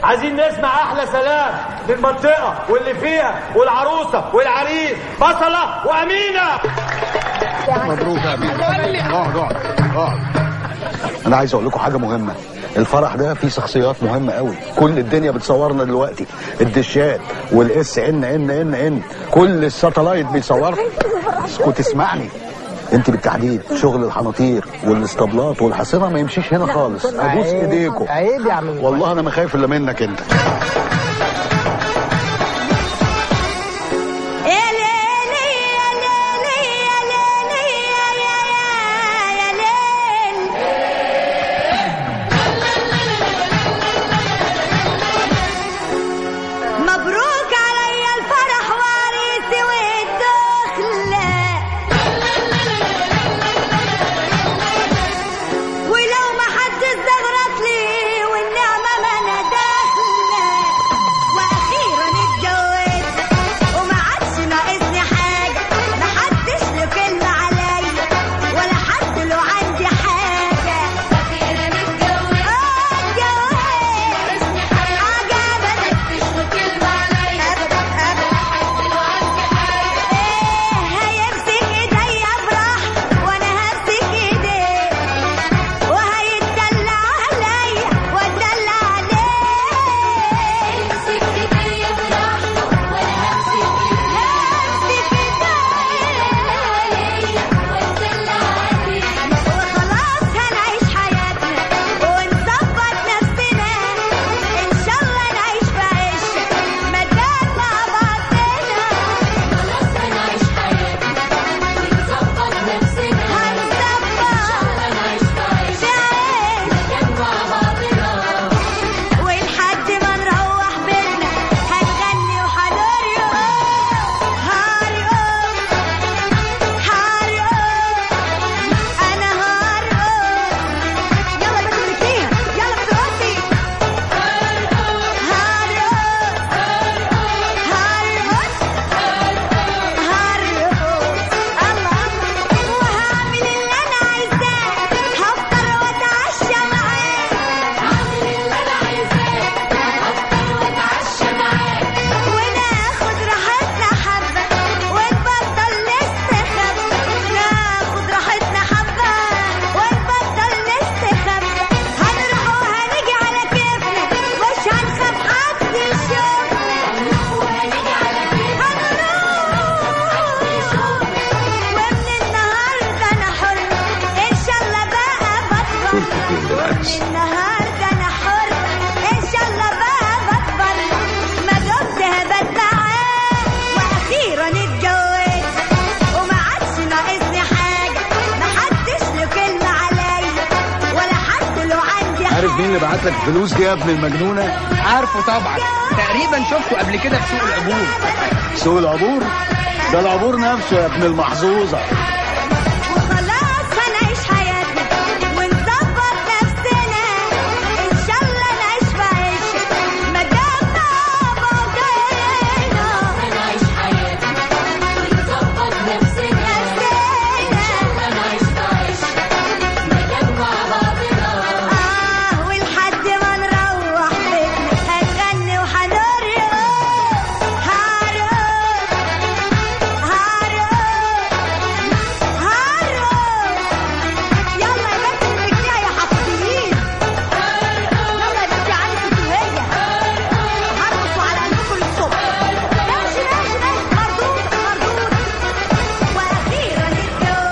عايزين نسمع احلى سلام للمنطقه واللي فيها والعروسه والعريس بصله وامينه مبروك يا امين اقعد اقعد اقعد انا عايز اقول لكم حاجه مهمه الفرح ده فيه شخصيات مهمه قوي كل الدنيا بتصورنا دلوقتي الدشات والاس ان ان ان ان كل الساتلايت بيصورنا اسكت اسمعني انت بالتحديد شغل الحناطير والاسطبلات والحصينه ما يمشيش هنا خالص ابوس ايديكم عيب يا عم والله انا ما خايف الا منك انت يا ليلي يا ليلي يا ليلي يا يا يا يا ليل مبروك عليا الفرح وعريسي والدخلة ولو ما حد استغرق لي والنعمة ما انا داخلة واخيرا اتجوزت وما عادش ناقصني حاجة ما حدش له كلمة عليا ولا حد له عندي حاجة اخيرا اتجوزت اه اتجوزت عجبك مش له كلمة عليا ابدا ابدا حد له عندي حاجة ايه هيمسك ايديا براحته وانا همسك ايديه وهيتدلع عليا واتدلع عليه امسك ايديا براحته وانا همسك ايديه وخلاص هنعيش حياتنا ونظبط نفسنا ان شاء الله نعيش في عيشة مدام مع بعضنا خلاص هنعيش حياتنا ونظبط نفسنا هنظبط نعيش في عيشة مدام مع بعضنا ولحد ما نروح بيتنا هنغني وهنرقص هرقص هرقص انا هرقص يلا بتركيها يلا بترقصي هرقص هرقص هرقص الله وهعمل اللي انا عايزاه هفطر واتعشى معاه هعمل اللي انا عايزاه هفطر واتعشى معاه وناخد راحتنا حبه ونبطل نستخبى ناخد راحتنا حبه ونبطل نستخبى هنروح وهنيجي على كيفنا مش هنخاف حد يشوفنا هنروح وهنيجي على كيفنا هنروح ومن النهارده انا حر ان شاء الله بقى بطبخ ومن النهارده انا حر ان شاء الله بقى بطبخ ما دمت هبت معاه واخيرا اتجوزت وما عادش ناقصني حاجه ما حدش له كلمه عليا ولا حد له عندي عارف مين اللي بعت لك الفلوس دي يا ابن المجنونه عارفه طبعا تقريبا شفته قبل كده في سوق العبور سوق العبور ده العبور نفسه يا ابن المحظوظه